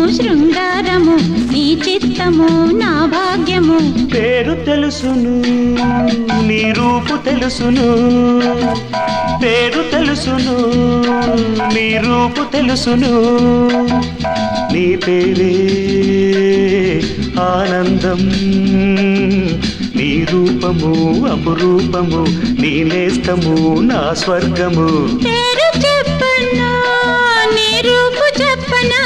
శృంగారము నీ చిత్తము నా భాగ్యము పేరు తెలుసును నీ రూపు తెలుసును పేరు తెలుసును నీ రూపు తెలుసును నీ పేరే ఆనందం నీ రూపము అపురూపము నీ నేస్తము నా స్వర్గము పేరు చెప్పనా నీ రూపు చెప్పనా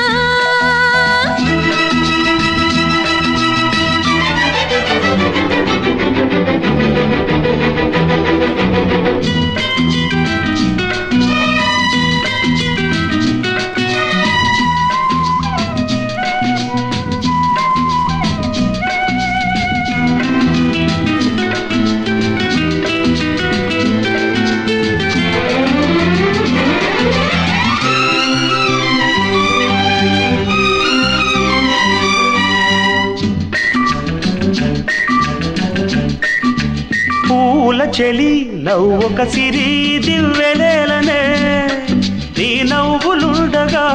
పూల చెలి నవ్వొక సిరి దివ్వెనేలనే నీ నవ్వులుండగా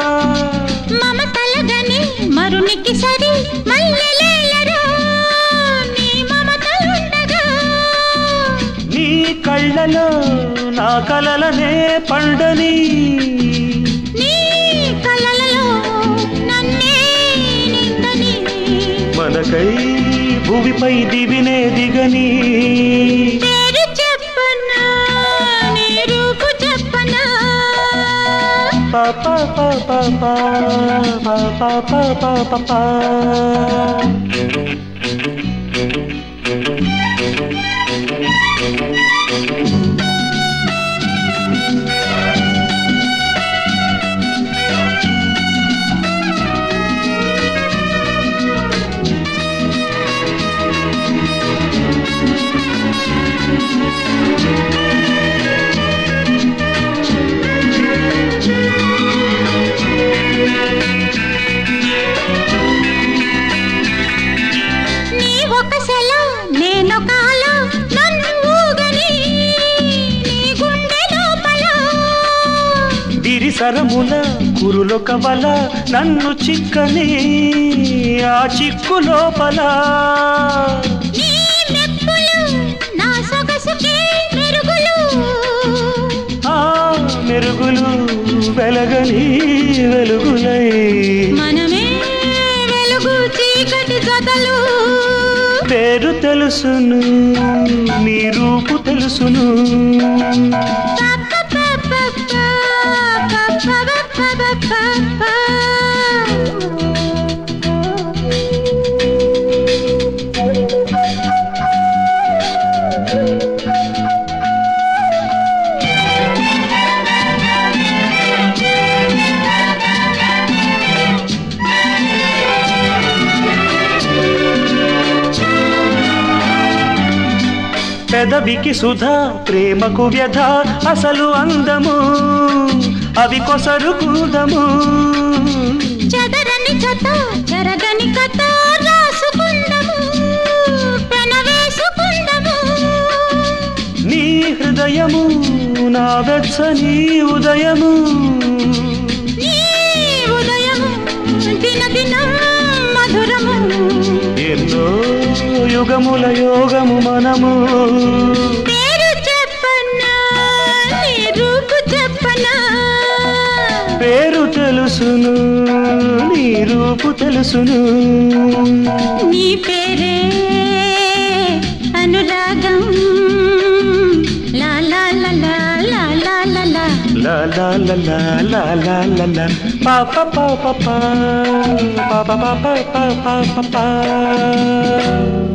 మమతలగని మరునికి సరి మల్లెలేలరా నీ మమతలుండగా నీ కళ్ళలో నా కలలనే పండని నీ కలలలో నన్నే నిందని మనకై భూమిపై దివినే దిగని పేరు చెప్పనా నీ రూపు చెప్పనా పా పా పా పా పా పా పా పా పా పా పా. నీ ఒక సెల నేనొక అల నన్ను ఊగని నీ గుండె లోపల దిరిసరముల కురులొక వల నన్ను చిక్కని ఆ చిక్కు లోపల నీ మెప్పులు నా సొగసుకే మెరుగులు ఆ మెరుగులు వెలగని వెలుగులై మనమే వెలుగు చీకటి జతలు పేరు తెలుసును నీ రూపు తెలుసును పెదవికి సుధా ప్రేమకు వ్యధ అసలు అందము అవి కొసరు కూదము చెదరని జత చెరగని కథ రాసుకుందము పెనవేసుకుందము నీ హృదయము నా వెచ్చని ఉదయము నీ ఉదయము దిన దినం మధురము ఎన్నో యుగముల యోగము మనము పేరు చెప్పనా నీ రూపు చెప్పనా పేరు తెలుసును నీ రూపు తెలుసును నీ పేరే అనురాగం లా లా లా లా లా లా లా లా La la la la la la la la pa pa pa pa pa pa pa pa pa pa pa pa pa